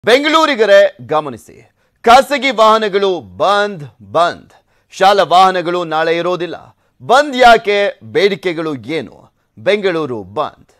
ಬೆಂಗಳೂರಿಗರೆ ಗಮನಿಸಿ ಖಾಸಗಿ ವಾಹನಗಳು ಬಂದ್ ಬಂದ್ ಶಾಲಾ ವಾಹನಗಳು ನಾಳೆ ಇರೋದಿಲ್ಲ ಬಂದ್ ಯಾಕೆ ಬೇಡಿಕೆಗಳು ಏನು ಬೆಂಗಳೂರು ಬಂದ್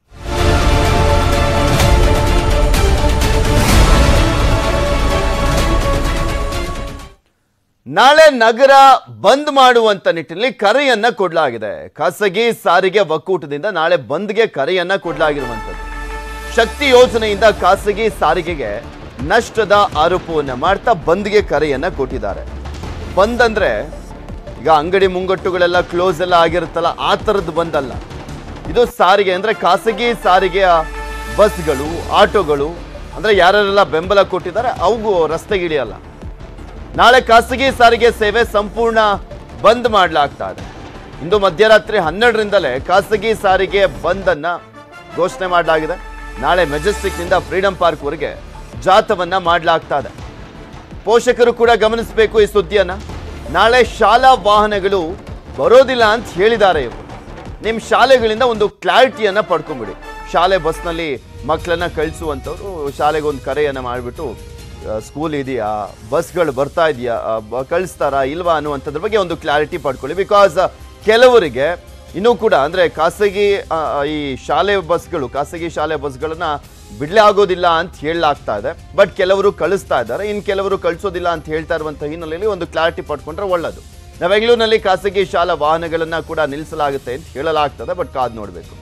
ನಾಳೆ ನಗರ ಬಂದ್ ಮಾಡುವಂತ ನಿಟ್ಟಿನಲ್ಲಿ ಕರೆಯನ್ನ ಕೊಡಲಾಗಿದೆ ಖಾಸಗಿ ಸಾರಿಗೆ ಒಕ್ಕೂಟದಿಂದ ನಾಳೆ ಬಂದ್ಗೆ ಕರೆಯನ್ನ ಕೊಡಲಾಗಿರುವಂತದ್ದು ಶಕ್ತಿ ಯೋಜನೆಯಿಂದ ಖಾಸಗಿ ಸಾರಿಗೆಗೆ ನಷ್ಟದ ಆರೋಪವನ್ನ ಮಾಡ್ತಾ ಬಂದ್ಗೆ ಕರೆಯನ್ನ ಕೊಟ್ಟಿದ್ದಾರೆ ಬಂದ್ ಅಂದ್ರೆ ಈಗ ಅಂಗಡಿ ಮುಂಗಟ್ಟುಗಳೆಲ್ಲ ಕ್ಲೋಸ್ ಎಲ್ಲ ಆಗಿರುತ್ತಲ್ಲ ಆ ಥರದ್ದು ಬಂದಲ್ಲ ಇದು ಸಾರಿಗೆ ಅಂದ್ರೆ ಖಾಸಗಿ ಸಾರಿಗೆಯ ಬಸ್ಗಳು ಆಟೋಗಳು ಅಂದ್ರೆ ಯಾರೆಲ್ಲ ಬೆಂಬಲ ಕೊಟ್ಟಿದ್ದಾರೆ ಅವು ರಸ್ತೆಗಿಳಿಯಲ್ಲ ನಾಳೆ ಖಾಸಗಿ ಸಾರಿಗೆ ಸೇವೆ ಸಂಪೂರ್ಣ ಬಂದ್ ಮಾಡಲಾಗ್ತಾ ಇದೆ ಇಂದು ಮಧ್ಯರಾತ್ರಿ ಹನ್ನೆರಡರಿಂದಲೇ ಖಾಸಗಿ ಸಾರಿಗೆ ಬಂದ್ ಅನ್ನ ಘೋಷಣೆ ಮಾಡಲಾಗಿದೆ ನಾಳೆ ಮೆಜೆಸ್ಟಿಕ್ನಿಂದ ಫ್ರೀಡಂ ಪಾರ್ಕ್ವರೆಗೆ ಜಾಥವನ್ನ ಮಾಡಲಾಗ್ತಾ ಇದೆ ಪೋಷಕರು ಕೂಡ ಗಮನಿಸಬೇಕು ಈ ಸುದ್ದಿಯನ್ನ ನಾಳೆ ಶಾಲಾ ವಾಹನಗಳು ಬರೋದಿಲ್ಲ ಅಂತ ಹೇಳಿದ್ದಾರೆ ಇವರು ನಿಮ್ಮ ಶಾಲೆಗಳಿಂದ ಒಂದು ಕ್ಲಾರಿಟಿಯನ್ನ ಪಡ್ಕೊಂಬಿಡಿ ಶಾಲೆ ಬಸ್ನಲ್ಲಿ ಮಕ್ಕಳನ್ನ ಕಳಿಸುವಂಥವ್ರು ಶಾಲೆಗೆ ಒಂದು ಕರೆಯನ್ನ ಮಾಡಿಬಿಟ್ಟು ಸ್ಕೂಲ್ ಇದೆಯಾ ಬಸ್ಗಳು ಬರ್ತಾ ಇದೆಯಾ ಕಳಿಸ್ತಾರಾ ಇಲ್ವಾ ಅನ್ನುವಂಥದ್ರ ಬಗ್ಗೆ ಒಂದು ಕ್ಲಾರಿಟಿ ಪಡ್ಕೊಳ್ಳಿ ಬಿಕಾಸ್ ಕೆಲವರಿಗೆ ಇನ್ನೂ ಕೂಡ ಅಂದ್ರೆ ಖಾಸಗಿ ಆ, ಈ ಶಾಲೆ ಬಸ್ಗಳು ಖಾಸಗಿ ಶಾಲೆ ಬಸ್ಗಳನ್ನ ಬಿಡ್ಲೆ ಆಗೋದಿಲ್ಲ ಅಂತ ಹೇಳಲಾಗ್ತಾ ಇದೆ ಬಟ್ ಕೆಲವರು ಕಳಿಸ್ತಾ ಇದ್ದಾರೆ ಇನ್ನು ಕೆಲವರು ಕಳಿಸೋದಿಲ್ಲ ಅಂತ ಹೇಳ್ತಾ ಇರುವಂತಹ ಹಿನ್ನೆಲೆಯಲ್ಲಿ ಒಂದು ಕ್ಲಾರಿಟಿ ಪಡ್ಕೊಂಡ್ರೆ ಒಳ್ಳೇದು ನಾವು ಬೆಂಗಳೂರಿನಲ್ಲಿ ಖಾಸಗಿ ಶಾಲಾ ವಾಹನಗಳನ್ನ ಕೂಡ ನಿಲ್ಲಿಸಲಾಗುತ್ತೆ ಅಂತ ಹೇಳಲಾಗ್ತದೆ ಬಟ್ ಕಾದ್ ನೋಡಬೇಕು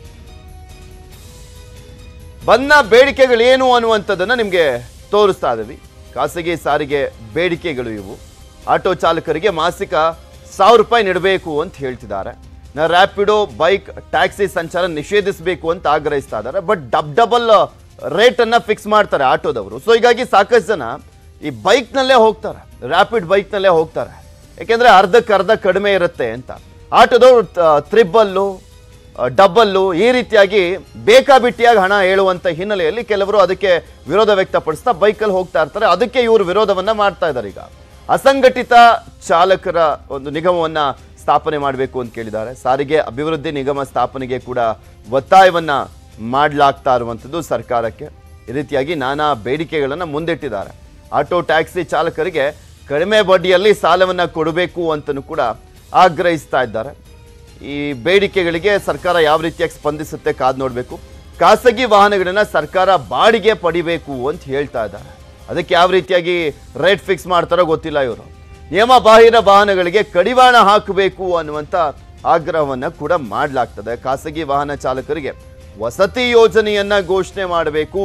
ಬನ್ನ ಬೇಡಿಕೆಗಳೇನು ಅನ್ನುವಂಥದ್ದನ್ನ ನಿಮಗೆ ತೋರಿಸ್ತಾ ಇದ್ದೀವಿ ಖಾಸಗಿ ಸಾರಿಗೆ ಬೇಡಿಕೆಗಳು ಇವು ಆಟೋ ಚಾಲಕರಿಗೆ ಮಾಸಿಕ ಸಾವಿರ ರೂಪಾಯಿ ನೀಡಬೇಕು ಅಂತ ಹೇಳ್ತಿದ್ದಾರೆ ನಾ ರ್ಯಾಪಿಡೋ ಬೈಕ್ ಟ್ಯಾಕ್ಸಿ ಸಂಚಾರ ನಿಷೇಧಿಸಬೇಕು ಅಂತ ಆಗ್ರಹಿಸ್ತಾ ಇದ್ದಾರೆ ಬಟ್ ಡಬ್ ಡಬಲ್ ರೇಟ್ ಅನ್ನ ಫಿಕ್ಸ್ ಮಾಡ್ತಾರೆ ಆಟೋದವರು ಸೊ ಹೀಗಾಗಿ ಸಾಕಷ್ಟು ಜನ ಈ ಬೈಕ್ನಲ್ಲೇ ಹೋಗ್ತಾರೆ ರ್ಯಾಪಿಡ್ ಬೈಕ್ನಲ್ಲೇ ಹೋಗ್ತಾರೆ ಯಾಕೆಂದ್ರೆ ಅರ್ಧಕ್ಕೆ ಅರ್ಧ ಕಡಿಮೆ ಇರುತ್ತೆ ಅಂತ ಆಟೋದವರು ತ್ರಿಬ್ಬಲ್ಲು ಡಬ್ಬಲ್ಲು ಈ ರೀತಿಯಾಗಿ ಬೇಕಾಬಿಟ್ಟಿಯಾಗಿ ಹಣ ಹೇಳುವಂತ ಹಿನ್ನೆಲೆಯಲ್ಲಿ ಕೆಲವರು ಅದಕ್ಕೆ ವಿರೋಧ ವ್ಯಕ್ತಪಡಿಸ್ತಾ ಬೈಕಲ್ಲಿ ಹೋಗ್ತಾ ಇರ್ತಾರೆ ಅದಕ್ಕೆ ಇವರು ವಿರೋಧವನ್ನ ಮಾಡ್ತಾ ಇದ್ದಾರೆ ಈಗ ಅಸಂಘಟಿತ ಚಾಲಕರ ಒಂದು ನಿಗಮವನ್ನ ಸ್ಥಾಪನೆ ಮಾಡಬೇಕು ಅಂತ ಕೇಳಿದ್ದಾರೆ ಸಾರಿಗೆ ಅಭಿವೃದ್ಧಿ ನಿಗಮ ಸ್ಥಾಪನೆಗೆ ಕೂಡ ಒತ್ತಾಯವನ್ನ ಮಾಡಲಾಗ್ತಾ ಇರುವಂಥದ್ದು ಸರ್ಕಾರಕ್ಕೆ ಈ ರೀತಿಯಾಗಿ ನಾನಾ ಬೇಡಿಕೆಗಳನ್ನು ಮುಂದಿಟ್ಟಿದ್ದಾರೆ ಆಟೋ ಟ್ಯಾಕ್ಸಿ ಚಾಲಕರಿಗೆ ಕಡಿಮೆ ಬಡ್ಡಿಯಲ್ಲಿ ಸಾಲವನ್ನ ಕೊಡಬೇಕು ಅಂತಲೂ ಕೂಡ ಆಗ್ರಹಿಸ್ತಾ ಇದ್ದಾರೆ ಈ ಬೇಡಿಕೆಗಳಿಗೆ ಸರ್ಕಾರ ಯಾವ ರೀತಿಯಾಗಿ ಸ್ಪಂದಿಸುತ್ತೆ ಕಾದ್ ನೋಡಬೇಕು ಖಾಸಗಿ ವಾಹನಗಳನ್ನ ಸರ್ಕಾರ ಬಾಡಿಗೆ ಪಡಿಬೇಕು ಅಂತ ಹೇಳ್ತಾ ಇದ್ದಾರೆ ಅದಕ್ಕೆ ಯಾವ ರೀತಿಯಾಗಿ ರೇಟ್ ಫಿಕ್ಸ್ ಮಾಡ್ತಾರೋ ಗೊತ್ತಿಲ್ಲ ಇವರು ನಿಯಮ ಬಾಹಿರ ವಾಹನಗಳಿಗೆ ಕಡಿವಾಣ ಹಾಕಬೇಕು ಅನ್ನುವಂಥ ಆಗ್ರಹವನ್ನ ಕೂಡ ಮಾಡಲಾಗ್ತದೆ ಖಾಸಗಿ ವಾಹನ ಚಾಲಕರಿಗೆ ವಸತಿ ಯೋಜನೆಯನ್ನ ಘೋಷಣೆ ಮಾಡಬೇಕು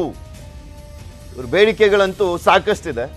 ಇವ್ರ ಬೇಡಿಕೆಗಳಂತೂ ಸಾಕಷ್ಟಿದೆ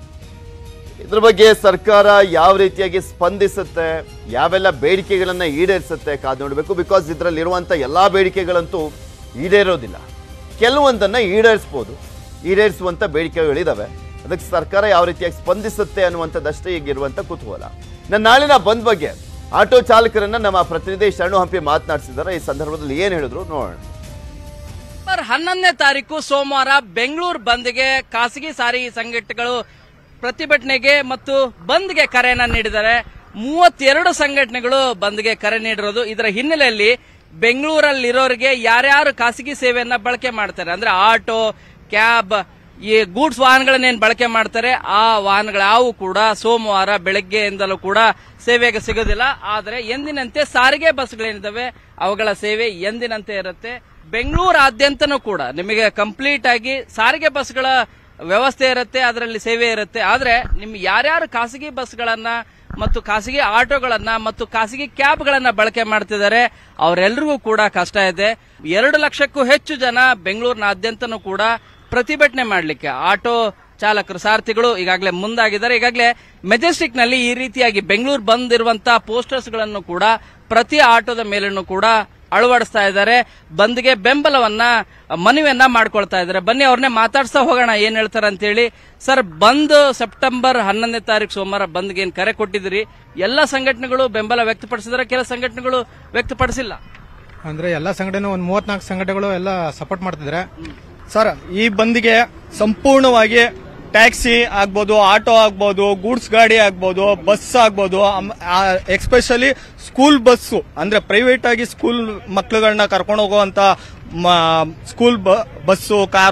ಇದ್ರ ಬಗ್ಗೆ ಸರ್ಕಾರ ಯಾವ ರೀತಿಯಾಗಿ ಸ್ಪಂದಿಸುತ್ತೆ ಯಾವೆಲ್ಲ ಬೇಡಿಕೆಗಳನ್ನ ಈಡೇರಿಸುತ್ತೆ ಕಾದು ನೋಡಬೇಕು ಬಿಕಾಸ್ ಇದರಲ್ಲಿರುವಂಥ ಎಲ್ಲಾ ಬೇಡಿಕೆಗಳಂತೂ ಈಡೇರೋದಿಲ್ಲ ಕೆಲವೊಂದನ್ನ ಈಡೇರಿಸ್ಬೋದು ಈಡೇರಿಸುವಂಥ ಬೇಡಿಕೆಗಳಿದಾವೆ ಅದಕ್ಕೆ ಸರ್ಕಾರ ಯಾವ ರೀತಿಯಾಗಿ ಸ್ಪಂದಿಸುತ್ತೆ ಅನ್ನುವಂಥದ್ದಷ್ಟೇ ಈಗ ಇರುವಂಥ ಕುತೂಹಲ ನನ್ನ ನಾಳಿನ ಬಂದ್ ಬಗ್ಗೆ ಆಟೋ ಚಾಲಕರನ್ನ ನಮ್ಮ ಪ್ರತಿನಿಧಿ ಶರಣು ಹಂಪಿ ಮಾತನಾಡಿಸಿದ್ದಾರೆ ಈ ಸಂದರ್ಭದಲ್ಲಿ ಏನು ಹೇಳಿದ್ರು ನೋಡೋಣ ನವೆಂಬರ್ ಹನ್ನೊಂದನೇ ತಾರೀಕು ಸೋಮವಾರ ಬೆಂಗಳೂರು ಬಂದ್ಗೆ ಖಾಸಗಿ ಸಾರಿಗೆ ಸಂಘಟನೆಗಳು ಪ್ರತಿಭಟನೆಗೆ ಮತ್ತು ಬಂದ್ಗೆ ಕರೆಯನ್ನ ನೀಡಿದ್ದಾರೆ ಮೂವತ್ತೆರಡು ಸಂಘಟನೆಗಳು ಬಂದ್ಗೆ ಕರೆ ನೀಡಿರೋದು ಇದರ ಹಿನ್ನೆಲೆಯಲ್ಲಿ ಬೆಂಗಳೂರಲ್ಲಿರೋರಿಗೆ ಯಾರ್ಯಾರು ಖಾಸಗಿ ಸೇವೆಯನ್ನ ಬಳಕೆ ಮಾಡ್ತಾರೆ ಅಂದ್ರೆ ಆಟೋ ಕ್ಯಾಬ್ ಈ ಗೂಡ್ಸ್ ವಾಹನಗಳನ್ನೇನು ಬಳಕೆ ಮಾಡ್ತಾರೆ ಆ ವಾಹನಗಳು ಯಾವು ಕೂಡ ಸೋಮವಾರ ಬೆಳಗ್ಗೆಯಿಂದಲೂ ಕೂಡ ಸೇವೆಗೆ ಸಿಗೋದಿಲ್ಲ ಆದರೆ ಎಂದಿನಂತೆ ಸಾರಿಗೆ ಬಸ್ಗಳೇನಿದ್ದಾವೆ ಅವುಗಳ ಸೇವೆ ಎಂದಿನಂತೆ ಇರುತ್ತೆ ಬೆಂಗಳೂರಾದ್ಯಂತನೂ ಕೂಡ ನಿಮಗೆ ಕಂಪ್ಲೀಟ್ ಆಗಿ ಸಾರಿಗೆ ಬಸ್ಗಳ ವ್ಯವಸ್ಥೆ ಇರುತ್ತೆ ಅದರಲ್ಲಿ ಸೇವೆ ಇರುತ್ತೆ ಆದ್ರೆ ನಿಮ್ ಯಾರ್ಯಾರು ಖಾಸಗಿ ಬಸ್ಗಳನ್ನ ಮತ್ತು ಖಾಸಗಿ ಆಟೋಗಳನ್ನ ಮತ್ತು ಖಾಸಗಿ ಕ್ಯಾಬ್ಗಳನ್ನ ಬಳಕೆ ಮಾಡ್ತಿದ್ದಾರೆ ಅವರೆಲ್ಲರಿಗೂ ಕೂಡ ಕಷ್ಟ ಇದೆ ಎರಡು ಲಕ್ಷಕ್ಕೂ ಹೆಚ್ಚು ಜನ ಬೆಂಗಳೂರಿನಾದ್ಯಂತನೂ ಕೂಡ ಪ್ರತಿಭಟನೆ ಮಾಡಲಿಕ್ಕೆ ಆಟೋ ಚಾಲಕರು ಸಾರಥಿಗಳು ಈಗಾಗಲೇ ಮುಂದಾಗಿದ್ದಾರೆ ಈಗಾಗಲೇ ಮೆಜೆಸ್ಟಿಕ್ ನಲ್ಲಿ ಈ ರೀತಿಯಾಗಿ ಬೆಂಗಳೂರು ಬಂದಿರುವಂತಹ ಪೋಸ್ಟರ್ಸ್ ಗಳನ್ನು ಕೂಡ ಪ್ರತಿ ಆಟೋದ ಮೇಲೂ ಕೂಡ ಅಳವಡಿಸ್ತಾ ಇದ್ದಾರೆ ಬಂದ್ಗೆ ಬೆಂಬಲವನ್ನ ಮನವಿಯನ್ನ ಮಾಡ್ಕೊಳ್ತಾ ಇದ್ದಾರೆ ಬನ್ನಿ ಅವ್ರನ್ನೇ ಮಾತಾಡ್ಸ್ತಾ ಹೋಗೋಣ ಏನ್ ಹೇಳ್ತಾರೆ ಅಂತೇಳಿ ಸರ್ ಬಂದ್ ಸೆಪ್ಟೆಂಬರ್ ಹನ್ನೊಂದನೇ ತಾರೀಕು ಸೋಮವಾರ ಬಂದ್ಗೆ ಏನ್ ಕರೆ ಕೊಟ್ಟಿದ್ದೀರಿ ಎಲ್ಲ ಸಂಘಟನೆಗಳು ಬೆಂಬಲ ವ್ಯಕ್ತಪಡಿಸಿದ್ರೆ ಕೆಲ ಸಂಘಟನೆಗಳು ವ್ಯಕ್ತಪಡಿಸಿಲ್ಲ ಅಂದ್ರೆ ಎಲ್ಲ ಸಂಘಟನೆ ಒಂದ್ ಮೂವತ್ನಾಲ್ಕು ಸಂಘಟನೆಗಳು ಎಲ್ಲ ಸಪೋರ್ಟ್ ಮಾಡ್ತಿದ್ರೆ ಸರ್ ಈ ಬಂದಿಗೆ ಸಂಪೂರ್ಣವಾಗಿ ಟ್ಯಾಕ್ಸಿ ಆಗ್ಬೋದು ಆಟೋ ಆಗ್ಬೋದು ಗೂಡ್ಸ್ ಗಾಡಿ ಆಗ್ಬೋದು ಬಸ್ ಆಗ್ಬೋದು ಎಕ್ಸ್ಪೆಷಲಿ ಸ್ಕೂಲ್ ಬಸ್ಸು ಅಂದ್ರೆ ಪ್ರೈವೇಟ್ ಆಗಿ ಸ್ಕೂಲ್ ಮಕ್ಳುಗಳನ್ನ ಕರ್ಕೊಂಡು ಹೋಗುವಂತ ಮ- ಸ್ಕೂಲ್ ಬ- ಬಸ್ಸು ಕಾರು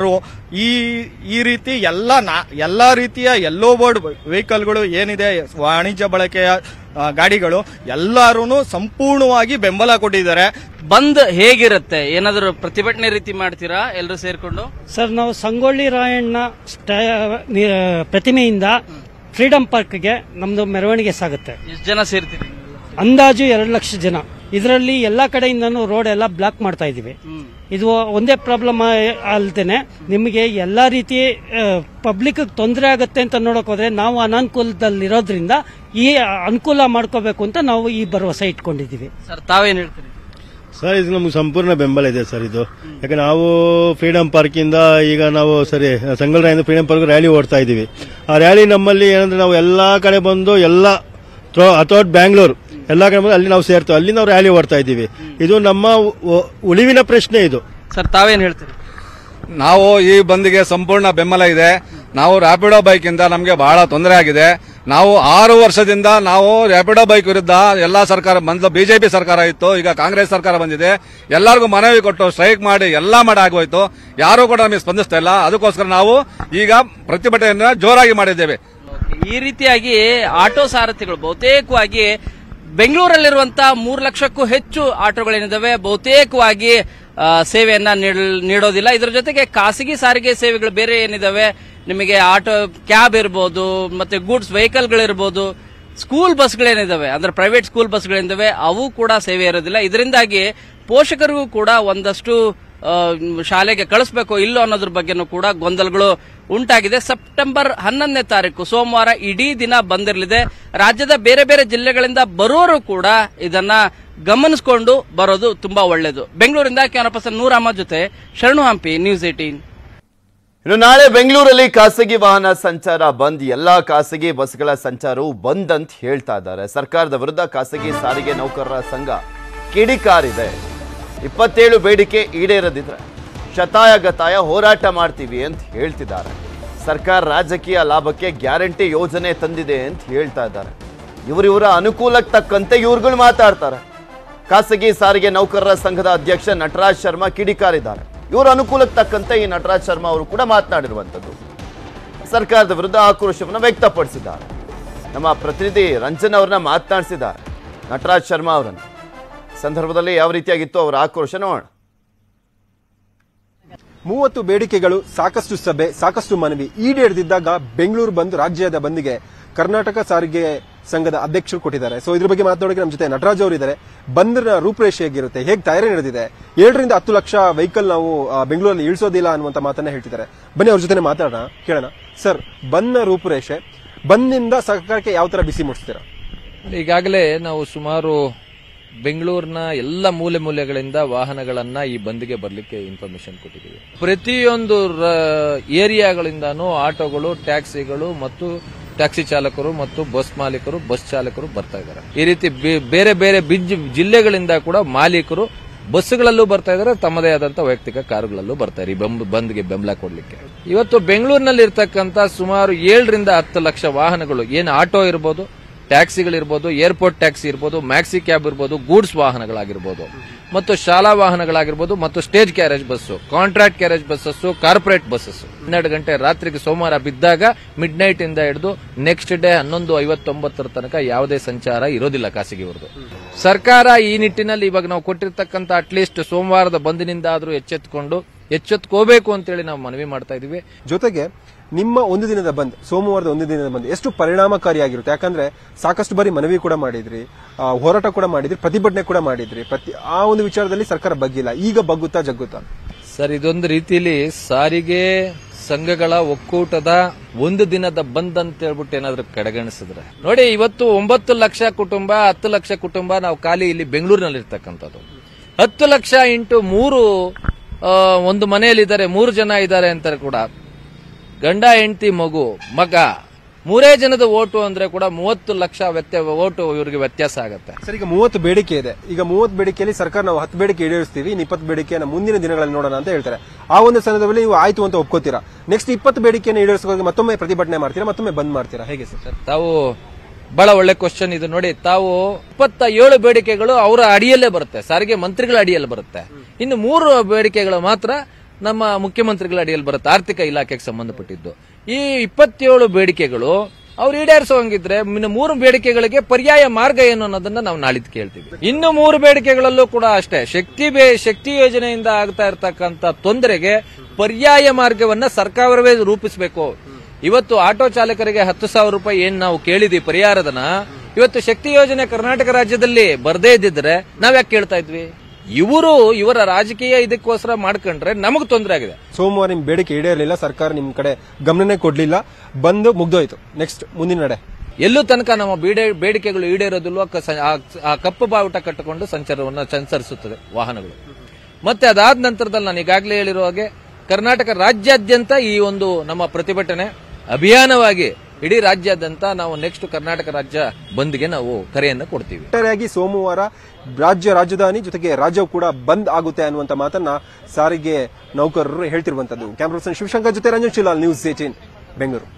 ಈ ಈ ರೀತಿ ಎಲ್ಲ ನಾ- ಎಲ್ಲಾ ರೀತಿಯ ಎಲ್ಲೋ ಬೋರ್ಡ್ ವೆಹಿಕಲ್ಗಳು ಏನಿದೆ ವಾಣಿಜ್ಯ ಬಳಕೆಯ ಆ, ಗಾಡಿಗಳು ಎಲ್ಲರೂ ಸಂಪೂರ್ಣವಾಗಿ ಬೆಂಬಲ ಕೊಟ್ಟಿದ್ದಾರೆ ಬಂದ್ ಹೇಗಿರುತ್ತೆ ಏನಾದರೂ ಪ್ರತಿಭಟನೆ ರೀತಿ ಮಾಡ್ತೀರಾ ಎಲ್ಲರೂ ಸೇರ್ಕೊಂಡು ಸರ್ ನಾವು ಸಂಗೊಳ್ಳಿ ರಾಯಣ್ಣ ಸ್ಟ- ನಿ- ಪ್ರತಿಮೆಯಿಂದ ಫ್ರೀಡಂ ಪಾರ್ಕ್ಗೆ ನಮ್ದು ಮೆರವಣಿಗೆ ಸಾಗುತ್ತೆ ಎಷ್ಟು ಜನ ಸೇರ್ತೀರಿ ಅಂದಾಜು ಎರಡು ಲಕ್ಷ ಜನ ಇದರಲ್ಲಿ ಎಲ್ಲಾ ಕಡೆಯಿಂದನೂ ರೋಡ್ ಎಲ್ಲ ಬ್ಲಾಕ್ ಮಾಡ್ತಾ ಇದೀವಿ ಇದು ಒಂದೇ ಪ್ರಾಬ್ಲಮ್ ಅಲ್ದೇನೆ ನಿಮಗೆ ಎಲ್ಲಾ ರೀತಿ ಪಬ್ಲಿಕ್ ತೊಂದರೆ ಆಗುತ್ತೆ ಅಂತ ನೋಡಕ್ ಹೋದ್ರೆ ನಾವು ಅನಾನುಕೂಲದಲ್ಲಿರೋದ್ರಿಂದ ಈ ಅನುಕೂಲ ಮಾಡ್ಕೋಬೇಕು ಅಂತ ನಾವು ಈ ಭರವಸೆ ಇಟ್ಕೊಂಡಿದೀವಿ ಸರ್ ತಾವೇನ್ ಹೇಳ್ತೀರಿ ಸರ್ ಇದು ನಮ್ಗೆ ಸಂಪೂರ್ಣ ಬೆಂಬಲ ಇದೆ ಸರ್ ಇದು ಯಾಕೆ ನಾವು ಫ್ರೀಡಂ ಪಾರ್ಕ್ ಇಂದ ಈಗ ನಾವು ಸರಿ ಸಂಗಲ್ರಾಯಿಂದ ಫ್ರೀಡಂ ಪಾರ್ಕ್ ರ್ಯಾಲಿ ಓಡ್ತಾ ಇದೀವಿ ಆ ರ್ಯಾಲಿ ನಮ್ಮಲ್ಲಿ ಏನಂದ್ರೆ ನಾವು ಎಲ್ಲಾ ಕಡೆ ಬಂದು ಎಲ್ಲ ಅಥೌಟ್ ಬ್ಯಾಂಗ್ಳೂರ್ ಎಲ್ಲಾ ಕಡೆ ಬಂದು ಅಲ್ಲಿ ನಾವು ಸೇರ್ತೇವೆ ಅಲ್ಲಿ ನಾವು ರ್ಯಾಲಿ ಓಡ್ತಾ ಇದ್ದೀವಿ ಇದು ನಮ್ಮ ಉ- ಉಳಿವಿನ ಪ್ರಶ್ನೆ ಇದು ಸರ್ ತಾವೇನ್ ಹೇಳ್ತೀರಿ ನಾವು ಈ ಬಂದ್ಗೆ ಸಂಪೂರ್ಣ ಬೆಂಬಲ ಇದೆ ನಾವು ರ್ಯಾಪಿಡೋ ಬೈಕ್ ಇಂದ ನಮಗೆ ಬಹಳ ತೊಂದರೆ ಆಗಿದೆ ನಾವು ಆರು ವರ್ಷದಿಂದ ನಾವು ರ್ಯಾಪಿಡೋ ಬೈಕ್ ವಿರುದ್ಧ ಎಲ್ಲಾ ಸರ್ಕಾರ ಬಂದ ಬಿಜೆಪಿ ಸರ್ಕಾರ ಇತ್ತು ಈಗ ಕಾಂಗ್ರೆಸ್ ಸರ್ಕಾರ ಬಂದಿದೆ ಎಲ್ಲರಿಗೂ ಮನವಿ ಕೊಟ್ಟು ಸ್ಟ್ರೈಕ್ ಮಾಡಿ ಎಲ್ಲಾ ಮಾಡಿ ಆಗೋಯ್ತು ಯಾರು ಕೂಡ ನಮಗೆ ಸ್ಪಂದಿಸ್ತಾ ಇಲ್ಲ ಅದಕ್ಕೋಸ್ಕರ ನಾವು ಈಗ ಪ್ರತಿಭಟನೆಯನ್ನ ಜೋರಾಗಿ ಮಾಡಿದ್ದೇವೆ ಈ ರೀತಿಯಾಗಿ ಆಟೋ ಸಾರಥಿಗಳು ಬಹುತೇಕವಾಗಿ ಬೆಂಗಳೂರಲ್ಲಿರುವಂತಹ ಮೂರು ಲಕ್ಷಕ್ಕೂ ಹೆಚ್ಚು ಆಟೋಗಳೇನಿದಾವೆ ಬಹುತೇಕವಾಗಿ ಆ, ಸೇವೆಯನ್ನ ನೀಡಲ್- ನೀಡೋದಿಲ್ಲ ಇದರ ಜೊತೆಗೆ ಖಾಸಗಿ ಸಾರಿಗೆ ಸೇವೆಗಳು ಬೇರೆ ಏನಿದಾವೆ ನಿಮಗೆ ಆಟೋ ಕ್ಯಾಬ್ ಇರ್ಬೋದು ಮತ್ತೆ ಗೂಡ್ಸ್ ವೆಹಿಕಲ್ಗಳಿರ್ಬೋದು ಸ್ಕೂಲ್ ಬಸ್ಗಳೇನಿದಾವೆ ಅಂದ್ರೆ ಪ್ರೈವೇಟ್ ಸ್ಕೂಲ್ ಬಸ್ಗಳೇನಿದಾವೆ ಅವು ಕೂಡ ಸೇವೆ ಇರೋದಿಲ್ಲ ಇದರಿಂದಾಗಿ ಪೋಷಕರಿಗೂ ಕೂಡ ಒಂದಷ್ಟು ಆ, ಶಾಲೆಗೆ ಕಳಿಸ್ಬೇಕು ಇಲ್ಲೋ ಅನ್ನೋದ್ರ ಬಗ್ಗೆನೂ ಕೂಡ ಗೊಂದಲಗಳು ಉಂಟಾಗಿದೆ ಸೆಪ್ಟೆಂಬರ್ ಹನ್ನೊಂದನೇ ತಾರೀಕು ಸೋಮವಾರ ಇಡೀ ದಿನ ಬಂದಿರಲಿದೆ ರಾಜ್ಯದ ಬೇರೆ ಬೇರೆ ಜಿಲ್ಲೆಗಳಿಂದ ಬರೋರು ಕೂಡ ಇದನ್ನ ಗಮನಿಸಿಕೊಂಡು ಬರೋದು ತುಂಬಾ ಒಳ್ಳೆಯದು ಬೆಂಗಳೂರಿಂದ ಕ್ಯಾನಪಸ ನೂರ್ ಅಹಮದ್ ಜೊತೆ ಶರಣು ಹಂಪಿ ನ್ಯೂಸ್ ಏಟೀನ್ ಇನ್ನು ನಾಳೆ ಬೆಂಗಳೂರಲ್ಲಿ ಖಾಸಗಿ ವಾಹನ ಸಂಚಾರ ಬಂದ್ ಎಲ್ಲಾ ಖಾಸಗಿ ಬಸ್ಗಳ ಸಂಚಾರವು ಬಂದ್ ಅಂತ ಹೇಳ್ತಾ ಇದ್ದಾರೆ ಸರ್ಕಾರದ ವಿರುದ್ಧ ಖಾಸಗಿ ಸಾರಿಗೆ ನೌಕರರ ಸಂಘ ಕಿಡಿಕಾರಿದೆ ಇಪ್ಪತ್ತೇಳು ಬೇಡಿಕೆ ಈಡೇರದಿದ್ರೆ ಶತಾಯ ಗತಾಯ ಹೋರಾಟ ಮಾಡ್ತೀವಿ ಅಂತ ಹೇಳ್ತಿದ್ದಾರೆ ಸರ್ಕಾರ ರಾಜಕೀಯ ಲಾಭಕ್ಕೆ ಗ್ಯಾರಂಟಿ ಯೋಜನೆ ತಂದಿದೆ ಅಂತ ಹೇಳ್ತಾ ಇದ್ದಾರೆ ಇವರಿವರ ಅನುಕೂಲಕ್ಕೆ ತಕ್ಕಂತೆ ಇವ್ರುಗಳು ಮಾತಾಡ್ತಾರೆ ಖಾಸಗಿ ಸಾರಿಗೆ ನೌಕರರ ಸಂಘದ ಅಧ್ಯಕ್ಷ ನಟರಾಜ್ ಶರ್ಮಾ ಕಿಡಿಕಾರಿದ್ದಾರೆ ಇವರ ಅನುಕೂಲಕ್ಕೆ ತಕ್ಕಂತೆ ಈ ನಟರಾಜ್ ಶರ್ಮಾ ಅವರು ಕೂಡ ಮಾತನಾಡಿರುವಂಥದ್ದು ಸರ್ಕಾರದ ವಿರುದ್ಧ ಆಕ್ರೋಶವನ್ನು ವ್ಯಕ್ತಪಡಿಸಿದ್ದಾರೆ ನಮ್ಮ ಪ್ರತಿನಿಧಿ ರಂಜನ್ ಅವ್ರನ್ನ ಮಾತನಾಡಿಸಿದ್ದಾರೆ ನಟರಾಜ್ ಶರ್ಮಾ ಅವರನ್ನು ಸಂದರ್ಭದಲ್ಲಿ ಯಾವ ರೀತಿಯಾಗಿತ್ತು ಅವರ ಆಕ್ರೋಶ ನೋಡೋಣ ಮೂವತ್ತು ಬೇಡಿಕೆಗಳು ಸಾಕಷ್ಟು ಸಭೆ ಸಾಕಷ್ಟು ಮನವಿ ಈಡೇರದಿದ್ದಾಗ ಬೆಂಗಳೂರು ಬಂದ್ ರಾಜ್ಯದ ಬಂದ್ಗೆ ಕರ್ನಾಟಕ ಸಾರಿಗೆ ಸಂಘದ ಅಧ್ಯಕ್ಷರು ಕೊಟ್ಟಿದ್ದಾರೆ ಸೊ ಇದ್ರ ಬಗ್ಗೆ ಮಾತನಾಡೋಕೆ ನಮ್ಮ ಜೊತೆ ನಟರಾಜ್ ಅವರು ಇದ್ದಾರೆ ಬಂದ್ರ ರೂಪರೇಷೆ ಹೇಗಿರುತ್ತೆ ಹೇಗೆ ತಯಾರಿ ನಡೆದಿದೆ ಏಳರಿಂದ ಹತ್ತು ಲಕ್ಷ ವೆಹಿಕಲ್ ನಾವು ಆ, ಬೆಂಗಳೂರಲ್ಲಿ ಇಳಿಸೋದಿಲ್ಲ ಅನ್ನುವಂತ ಮಾತನ್ನ ಹೇಳ್ತಿದ್ದಾರೆ ಬನ್ನಿ ಅವ್ರ ಜೊತೆ ಮಾತಾಡೋಣ ಕೇಳೋಣ ಸರ್ ಬಂದ್ನ ರೂಪರೇಷೆ ಬಂದ್ನಿಂದ ಸರ್ಕಾರಕ್ಕೆ ಯಾವ ತರ ಬಿಸಿ ಮುಟ್ಟಿಸ್ತೀರಾ ಈಗಾಗಲೇ ನಾವು ಸುಮಾರು ಬೆಂಗಳೂರಿನ ಎಲ್ಲ ಮೂಲೆ ಮೂಲೆಗಳಿಂದ ವಾಹನಗಳನ್ನ ಈ ಬಂದ್ಗೆ ಬರ್ಲಿಕ್ಕೆ ಇನ್ಫಾರ್ಮೇಶನ್ ಕೊಟ್ಟಿದ್ದೀವಿ ಪ್ರತಿಯೊಂದು ರ- ಏರಿಯಾಗಳಿಂದಾನು ಆಟೋಗಳು ಟ್ಯಾಕ್ಸಿಗಳು ಮತ್ತು ಟ್ಯಾಕ್ಸಿ ಚಾಲಕರು ಮತ್ತು ಬಸ್ ಮಾಲೀಕರು ಬಸ್ ಚಾಲಕರು ಬರ್ತಾ ಇದ್ದಾರೆ ಈ ರೀತಿ ಬೇ- ಬೇರೆ ಬೇರೆ ಬಿಜ್ ಜಿಲ್ಲೆಗಳಿಂದ ಕೂಡ ಮಾಲೀಕರು ಬಸ್ಗಳಲ್ಲೂ ಬರ್ತಾ ಇದ್ದಾರೆ ತಮ್ಮದೇ ಆದಂತ ವೈಯಕ್ತಿಕ ಕಾರುಗಳಲ್ಲೂ ಬರ್ತಾರೆ ಈ ಬಂದ್- ಬಂದ್ಗೆ ಬೆಂಬಲ ಕೊಡ್ಲಿಕ್ಕೆ ಇವತ್ತು ಬೆಂಗಳೂರಿನಲ್ಲಿ ಇರ್ತಕ್ಕಂತ ಸುಮಾರು ಏಳರಿಂದ ಹತ್ತು ಲಕ್ಷ ವಾಹನಗಳು ಏನು ಆಟೋ ಇರ್ಬೋದು ಟ್ಯಾಕ್ಸಿಗಳಿರ್ಬೋದು ಏರ್ಪೋರ್ಟ್ ಟ್ಯಾಕ್ಸಿ ಇರ್ಬೋದು ಮ್ಯಾಕ್ಸಿ ಕ್ಯಾಬ್ ಇರ್ಬೋದು ಗೂಡ್ಸ್ ವಾಹನಗಳಾಗಿರ್ಬೋದು ಮತ್ತು ಶಾಲಾ ವಾಹನಗಳಾಗಿರ್ಬೋದು ಮತ್ತು stage carriage bus contract carriage buses corporate buses ಹನ್ನೆರಡು ಗಂಟೆ ರಾತ್ರಿಗೆ ಸೋಮವಾರ ಬಿದ್ದಾಗ ಮಿಡ್ ನೈಟ್ ಇಂದ ಹಿಡಿದು ನೆಕ್ಸ್ಟ್ ಡೇ ಹನ್ನೊಂದು ಐವತ್ತೊಂಬತ್ತರ ತನಕ ಯಾವುದೇ ಸಂಚಾರ ಇರೋದಿಲ್ಲ ಖಾಸಗಿವರದು ಸರ್ಕಾರ ಈ ನಿಟ್ಟಿನಲ್ಲಿ ಇವಾಗ ನಾವು ಕೊಟ್ಟಿರ್ತಕ್ಕಂಥ ಅಟ್ಲೀಸ್ಟ್ ಸೋಮವಾರದ ಬಂದಿನಿಂದ ಆದ್ರೂ ಎಚ್ಚೆತ್ಕೊಂಡು ಎಚ್ಚೆತ್ಕೋಬೇಕು ಅಂತೇಳಿ ನಾವು ಮನವಿ ಮಾಡ್ತಾ ಇದೀವಿ ಜೊತೆಗೆ ನಿಮ್ಮ ಒಂದು ದಿನದ ಬಂದ್ ಸೋಮವಾರದ ಒಂದು ದಿನದ ಬಂದ್ ಎಷ್ಟು ಪರಿಣಾಮಕಾರಿಯಾಗಿರುತ್ತೆ ಯಾಕಂದ್ರೆ ಸಾಕಷ್ಟು ಬಾರಿ ಮನವಿ ಕೂಡ ಮಾಡಿದ್ರಿ ಆ, ಹೋರಾಟ ಕೂಡ ಮಾಡಿದ್ರಿ ಪ್ರತಿಭಟನೆ ಕೂಡ ಮಾಡಿದ್ರಿ ಪ್ರತಿ ಆ ಒಂದು ವಿಚಾರದಲ್ಲಿ ಸರ್ಕಾರ ಬಗ್ಗಿಲ್ಲ ಈಗ ಬಗ್ಗುತ್ತಾ ಜಗ್ಗುತ್ತಾ ಸರ್ ಇದೊಂದು ರೀತಿಯಲ್ಲಿ ಸಾರಿಗೆ ಸಂಘಗಳ ಒಕ್ಕೂಟದ ಒಂದು ದಿನದ ಬಂದ್ ಅಂತ ಹೇಳ್ಬಿಟ್ಟು ಏನಾದ್ರೂ ಕಡೆಗಣಿಸಿದ್ರೆ ನೋಡಿ ಇವತ್ತು ಒಂಬತ್ತು ಲಕ್ಷ ಕುಟುಂಬ ಹತ್ತು ಲಕ್ಷ ಕುಟುಂಬ ನಾವು ಖಾಲಿ ಇಲ್ಲಿ ಬೆಂಗಳೂರಿನಲ್ಲಿ ಇರ್ತಕ್ಕಂಥದ್ದು ಹತ್ತು ಲಕ್ಷ ಇಂಟು ಮೂರು ಆ, ಒಂದು ಮನೆಯಲ್ಲಿದ್ದಾರೆ ಮೂರು ಜನ ಇದ್ದಾರೆ ಅಂತಾರೆ ಕೂಡ ಗಂಡ ಹೆಂಡತಿ ಮಗು ಮಗ ಮೂರೇ ಜನದ ಓಟು ಅಂದ್ರೆ ಕೂಡ ಮೂವತ್ತು ಲಕ್ಷ ವ್ಯತ್ಯ ಓಟು ಇವರಿಗೆ ವ್ಯತ್ಯಾಸ ಆಗತ್ತೆ ಸರ್ ಈಗ ಮೂವತ್ತು ಬೇಡಿಕೆ ಇದೆ ಈಗ ಮೂವತ್ತು ಬೇಡಿಕೆಯಲ್ಲಿ ಸರ್ಕಾರ ನಾವು ಹತ್ತು ಬೇಡಿಕೆ ಈಡೇರಿಸ್ತೀವಿ ಇನ್ನು ಇಪ್ಪತ್ತು ಬೇಡಿಕೆಯನ್ನು ಮುಂದಿನ ದಿನಗಳಲ್ಲಿ ನೋಡೋಣ ಅಂತ ಹೇಳ್ತಾರೆ ಆ ಒಂದು ಸಂದರ್ಭದಲ್ಲಿ ನೀವು ಆಯ್ತು ಅಂತ ಒಪ್ಕೋತೀರಾ ನೆಕ್ಸ್ಟ್ ಇಪ್ಪತ್ತು ಬೇಡಿಕೆಯನ್ನು ಈಡೇರಿಸೋಕೆ ಮತ್ತೊಮ್ಮೆ ಪ್ರತಿಭಟನೆ ಮಾಡ್ತೀರಾ ಮತ್ತೊಮ್ಮೆ ಬಂದ್ ಮಾಡ್ತೀರಾ ಹೇಗೆ ಸರ್ ತಾವು ಬಹಳ ಒಳ್ಳೆ ಕ್ವಶನ್ ಇದು ನೋಡಿ ತಾವು ಇಪ್ಪತ್ತ ಏಳು ಬೇಡಿಕೆಗಳು ಅವರ ಅಡಿಯಲ್ಲೇ ಬರುತ್ತೆ ಸಾರಿಗೆ ಮಂತ್ರಿಗಳ ಅಡಿಯಲ್ಲಿ ಬರುತ್ತೆ ಇನ್ನು ಮೂರು ಬೇಡಿಕೆಗಳು ಮಾತ್ರ ನಮ್ಮ ಮುಖ್ಯಮಂತ್ರಿಗಳ ಅಡಿಯಲ್ಲಿ ಬರುತ್ತೆ ಆರ್ಥಿಕ ಇಲಾಖೆಗೆ ಸಂಬಂಧಪಟ್ಟಿದ್ದು ಈ ಇಪ್ಪತ್ತೇಳು ಬೇಡಿಕೆಗಳು ಅವ್ರು ಈಡೇರಿಸುವಂಗಿದ್ರೆ ಇನ್ನು ಮೂರು ಬೇಡಿಕೆಗಳಿಗೆ ಪರ್ಯಾಯ ಮಾರ್ಗ ಏನು ಅನ್ನೋದನ್ನ ನಾವು ನಾಳಿದ್ದು ಕೇಳ್ತೀವಿ ಇನ್ನು ಮೂರು ಬೇಡಿಕೆಗಳಲ್ಲೂ ಕೂಡ ಅಷ್ಟೇ ಶಕ್ತಿ ಬೇ ಶಕ್ತಿ ಯೋಜನೆಯಿಂದ ಆಗ್ತಾ ಇರತಕ್ಕಂತ ತೊಂದರೆಗೆ ಪರ್ಯಾಯ ಮಾರ್ಗವನ್ನ ಸರ್ಕಾರವೇ ರೂಪಿಸಬೇಕು ಇವತ್ತು ಆಟೋ ಚಾಲಕರಿಗೆ ಹತ್ತು ಸಾವಿರ ರೂಪಾಯಿ ಏನ್ ನಾವು ಕೇಳಿದ್ವಿ ಪರಿಹಾರದನ ಇವತ್ತು ಶಕ್ತಿ ಯೋಜನೆ ಕರ್ನಾಟಕ ರಾಜ್ಯದಲ್ಲಿ ಬರ್ದೇ ಇದ್ದಿದ್ರೆ ನಾವ್ ಯಾಕೆ ಕೇಳ್ತಾ ಇದ್ವಿ ಇವರು ಇವರ ರಾಜಕೀಯ ಇದಕ್ಕೋಸ್ಕರ ಮಾಡ್ಕೊಂಡ್ರೆ ನಮಗ್ ತೊಂದರೆ ಆಗಿದೆ ಸೋಮವಾರ ನಿಮ್ ಬೇಡಿಕೆ ಈಡೇರಲಿಲ್ಲ ಸರ್ಕಾರ ನಿಮ್ ಕಡೆ ಗಮನನೇ ಕೊಡ್ಲಿಲ್ಲ ಬಂದು ಮುಗ್ದೋಯ್ತು ನೆಕ್ಸ್ಟ್ ಮುಂದಿನ ನಡೆ ಎಲ್ಲೂ ತನಕ ನಮ್ಮ ಬೇಡೆ ಬೇಡಿಕೆಗಳು ಈಡೇರೋದಿಲ್ವೋ ಕ- ಸ- ಆ- ಆ ಕಪ್ಪು ಬಾವುಟ ಕಟ್ಟಿಕೊಂಡು ಸಂಚಾರವನ್ನು ಸಂಚರಿಸುತ್ತದೆ ವಾಹನಗಳು ಮತ್ತೆ ಅದಾದ ನಂತರದಲ್ಲಿ ನಾನು ಈಗಾಗಲೇ ಹೇಳಿರೋ ಹಾಗೆ ಕರ್ನಾಟಕ ರಾಜ್ಯಾದ್ಯಂತ ಈ ಒಂದು ನಮ್ಮ ಪ್ರತಿಭಟನೆ ಅಭಿಯಾನವಾಗಿ ಇಡೀ ರಾಜ್ಯಾದ್ಯಂತ ನಾವು ನೆಕ್ಸ್ಟ್ ಕರ್ನಾಟಕ ರಾಜ್ಯ ಬಂದ್ಗೆ ನಾವು ಕರೆಯನ್ನು ಕೊಡ್ತೀವಿ ಒಟ್ಟಾರೆಯಾಗಿ ಸೋಮವಾರ ರಾಜ್ಯ ರಾಜಧಾನಿ ಜೊತೆಗೆ ರಾಜ್ಯವು ಕೂಡ ಬಂದ್ ಆಗುತ್ತೆ ಅನ್ನುವಂತ ಮಾತನ್ನ ಸಾರಿಗೆ ನೌಕರರು ಹೇಳ್ತಿರುವಂತದ್ದು ಕ್ಯಾಮ್ರಾ ಪರ್ಸನ್ ಶಿವಶಂಕರ್ ಜೊತೆ ರಂಜನ್ ಶಿಲಾಲ್ ನ್ಯೂಸ್ ಏಟೀನ್ ಬೆಂಗಳೂರು